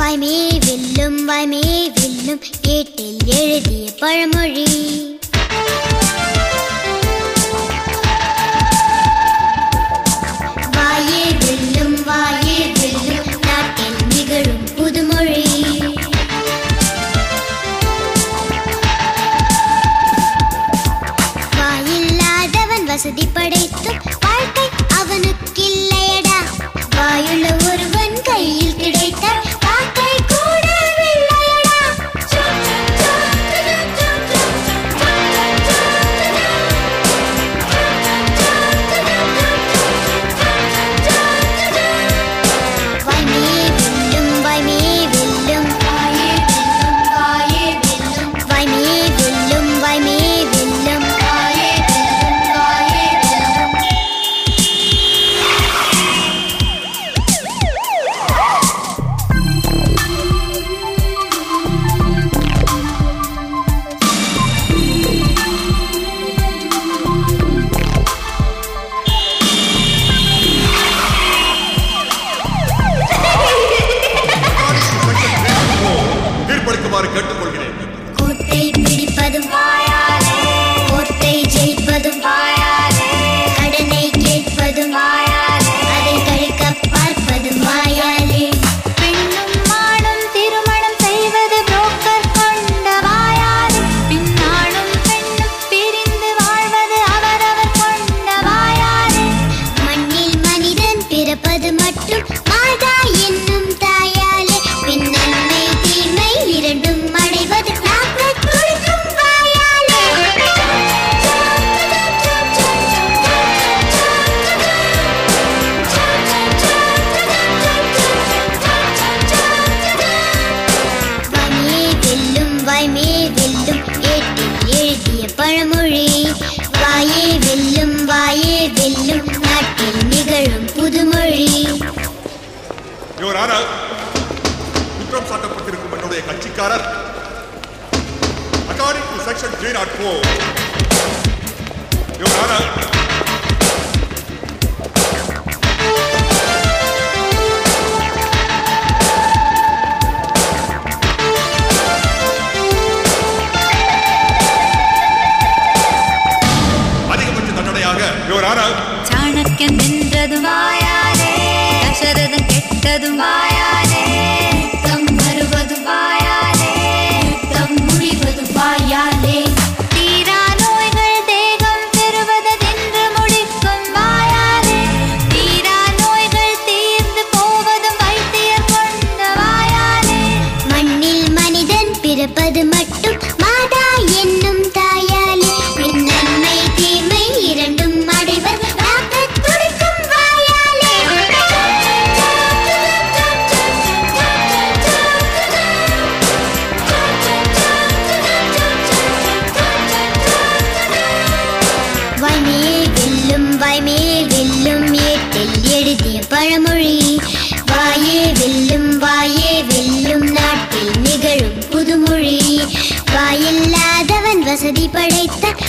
வாய்மே வெல்லும் வாய்மே வெல்லும் ஏட்டில் எழுதிய பழமொழி வாயே வெல்லும் வாயே வெல்லும் நாட்டில் நிகழும் புதுமொழி வாயில்லாதவன் வசதி படைத்தும் வாழ்க்கை அவனுக்கில்லையடா வாயுள்ள ஒருவன் கையில் கிடைத்த வாழ்க்கை கூட வெள்ளையடா வாய்மே வெல்லும் வாய்மே வெல்லும் வாயே வெல்லும் வாயே வெல்லும் வாய்மே வெல்லும் வாய்மே வெல்லும் வாயே வெல்லும் வாயே வெல்லும் தீர்ப்பளிக்குமாறு கேட்டுக்கொள்கிறேன் கோட்டை பிடிப்பதும் வாயாலே கோட்டை ஜெயிப்பதும் வாயாலே கடனை கேட்பதும் வாயாலே அதை கழிக்க பார்ப்பதும் வாயாலே பெண்ணும் மானும் திருமணம் செய்வது புரோக்கர் கொண்ட வாயாலே பின்னாலும் பெண்ணும் பிரிந்து வாழ்வது அவரவர் கொண்ட வாயாலே மண்ணில் மனிதன் பிறப்பது மட்டும் மாதா என்னும் தாயாலே பின் நன்மை தீமை இரண்டும் அடைவது நாங்கள் கொடுக்கும் வாயாலே வாய்மே வெல்லும் வாய்மே வெல்லும் ஏட்டில் எழுதிய பழமொழி வாயே வெல்லும் வாயே வெல்லும் நாட்டில் நிகழும் புதுமொழி யுவர் ஆனர் குற்றம் சாட்டப்பட்டிருக்கும் என்னுடைய கட்சிக்காரர் according to section three not four your honour அதிகபட்ச தண்டனையாக யுவர் ஆனர் சாணக்கியன் வென்றதும் வாயாலே தசரதன் கெட்டதும் வாயாலே யுத்தம் வருவதும் வாயாலே யுத்தம் முடிவதும் வாயாலே தீரா நோய்கள் தேகம் பெறுவதென்று முடிக்கும் வாயாலே தீரா நோய்கள் தீர்ந்து போவதும் வைத்தியர் கொண்ட வாயாலே மண்ணில் மனிதன் பிறப்பது மட்டும் மாதா என்னும் தாயாலே பின் நன்மை தீமை இரண்டும் அடைவர் ராக்கத் துடிக்கும் வாயாலே வாய்மே வெல்லும் வாய்மே வெல்லும் ஏட்டில் எழுதிய பழமொழி வாயே வெல்லும் வாயே வெல்லும் நாட்டில் நிகழும் புதுமொழி வாயில்லாதவன் வசதி படைத்த